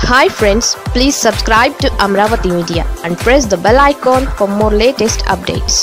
hi friends please subscribe to Amaravati media and press the bell icon for more latest updates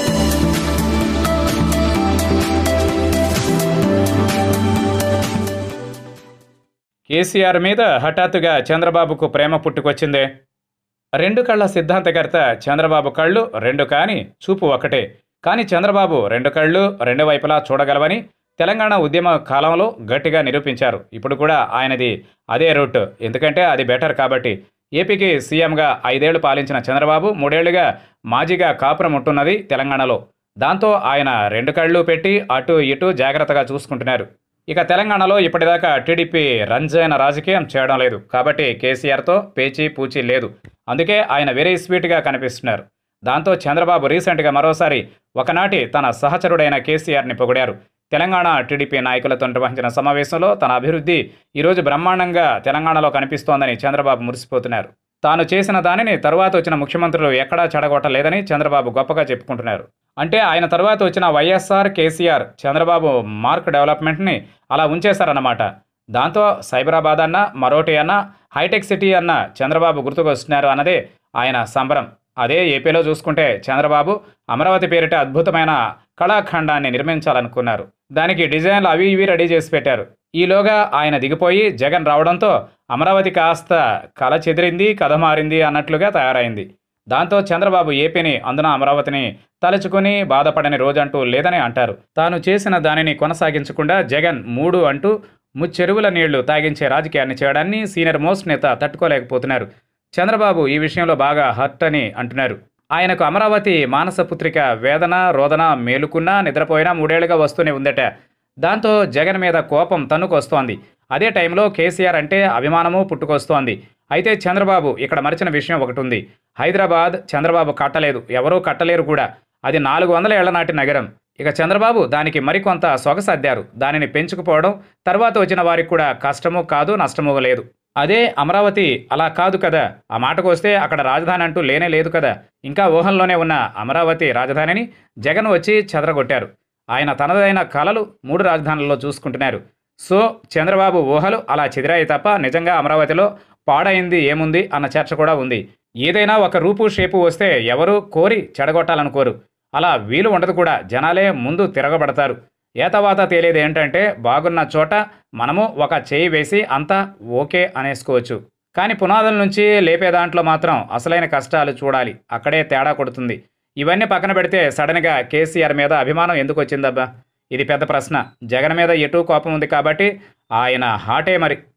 KCR మీద హఠాత్తుగా చంద్రబాబుకు ప్రేమ పుట్టుకొచ్చిందే రెండు కళ్ళ సిద్ధాంతకర్త చంద్రబాబు కళ్ళు రెండు కాని చూపు ఒకటే కానీ చంద్రబాబు రెండు కళ్ళు రెండు వైపులా చూడగలవని తెలంగాణ ఉద్యమ కాలంలో గట్టిగా నిరూపించారు ఇప్పుడు కూడా ఆయనది అదే రూట్ ఎందుకంటే అది బెటర్ కాబట్టి ఏపీకి సీఎంగా ఐదేళ్లు పాలించిన చంద్రబాబు మూడేళ్లుగా మాజీగా కాపురం ఉంటున్నది తెలంగాణలో దాంతో ఆయన రెండు కళ్ళు పెట్టి అటు ఇటు జాగ్రత్తగా చూసుకుంటున్నారు ఇక తెలంగాణలో ఇప్పటిదాకా టీడీపీ రంజైన రాజకీయం చేయడం లేదు కాబట్టి కేసీఆర్తో పేచీ పూచి లేదు అందుకే ఆయన వెరీ స్వీట్గా కనిపిస్తున్నారు దాంతో చంద్రబాబు రీసెంట్గా మరోసారి ఒకనాటి తన సహచరుడైన కేసీఆర్ని పొగిడారు తెలంగాణ టీడీపీ నాయకులతో నిర్వహించిన సమావేశంలో తన అభివృద్ధి ఈరోజు బ్రహ్మాండంగా తెలంగాణలో కనిపిస్తోందని చంద్రబాబు మురిసిపోతున్నారు తాను చేసిన దానిని తరువాత వచ్చిన ముఖ్యమంత్రులు ఎక్కడా చెడగొట్టలేదని చంద్రబాబు గొప్పగా చెప్పుకుంటున్నారు అంటే ఆయన తరువాత వచ్చిన వైఎస్ఆర్ కేసీఆర్ చంద్రబాబు మార్క్ డెవలప్మెంట్ని అలా ఉంచేశారన్నమాట దాంతో సైబరాబాద్ అన్న మరోటి అన్న హైటెక్ సిటీ అన్న చంద్రబాబు గుర్తుకొస్తున్నారు అన్నదే ఆయన సంబరం అదే ఏపీలో చూసుకుంటే చంద్రబాబు అమరావతి పేరిట అద్భుతమైన కళాఖండాన్ని నిర్మించాలనుకున్నారు దానికి డిజైన్లు అవి ఇవి రెడీ చేసి పెట్టారు ఈలోగా ఆయన దిగిపోయి జగన్ రావడంతో అమరావతి కాస్త కళ చెదిరింది కథ మారింది అన్నట్లుగా తయారైంది దాంతో చంద్రబాబు ఏపీని అందున అమరావతిని తలుచుకుని బాధపడని రోజంటూ లేదని అంటారు తాను చేసిన దానిని కొనసాగించకుండా జగన్ మూడు అంటూ ముచ్చెరువుల నీళ్లు తాగించే రాజకీయాన్ని చేయడాన్ని సీనియర్ మోస్ట్ నేత తట్టుకోలేకపోతున్నారు చంద్రబాబు ఈ విషయంలో బాగా హర్ట్ అని అంటున్నారు ఆయనకు అమరావతి మానసపుత్రిక వేదన రోదన మేలుకున్నా నిద్రపోయినా మూడేళ్లుగా వస్తూనే ఉందట దాంతో జగన్ మీద కోపం తన్నుకొస్తోంది అదే టైంలో కేసీఆర్ అంటే అభిమానము పుట్టుకొస్తోంది అయితే చంద్రబాబు ఇక్కడ మరిచిన విషయం ఒకటి ఉంది హైదరాబాద్ చంద్రబాబు కట్టలేదు ఎవరూ కట్టలేరు కూడా అది నాలుగు వందల ఏళ్ల నాటి నగరం ఇక చంద్రబాబు దానికి మరికొంత సొగసద్దారు దానిని పెంచుకుపోవడం తర్వాత వచ్చిన వారికి కూడా కష్టము కాదు నష్టము లేదు అదే అమరావతి అలా కాదు కదా ఆ మాటకు వస్తే అక్కడ రాజధాని అంటూ లేనే లేదు కదా ఇంకా ఊహంలోనే ఉన్న అమరావతి రాజధానిని జగన్ వచ్చి చెదరగొట్టారు ఆయన తనదైన కలలు మూడు రాజధానుల్లో చూసుకుంటున్నారు సో చంద్రబాబు ఊహలు అలా చెదిరాయి తప్ప నిజంగా అమరావతిలో పాడైంది ఏముంది అన్న చర్చ కూడా ఉంది ఏదైనా ఒక రూపు షేపు వస్తే ఎవరు కోరి చెడగొట్టాలనుకోరు అలా వీలు ఉండదు కూడా జనాలే ముందు తిరగబడతారు ఏతవాత తేలేది ఏంటంటే బాగున్న చోట మనము ఒక చేయి వేసి అంతా ఓకే అనేసుకోవచ్చు కానీ పునాదుల నుంచి లేపే దాంట్లో మాత్రం అసలైన కష్టాలు చూడాలి అక్కడే తేడా కొడుతుంది ఇవన్నీ పక్కన పెడితే సడన్గా కేసీఆర్ మీద అభిమానం ఎందుకు వచ్చిందబ్బా ఇది పెద్ద ప్రశ్న జగన్ మీద ఎటు కోపం ఉంది కాబట్టి ఆయన హాటే మరి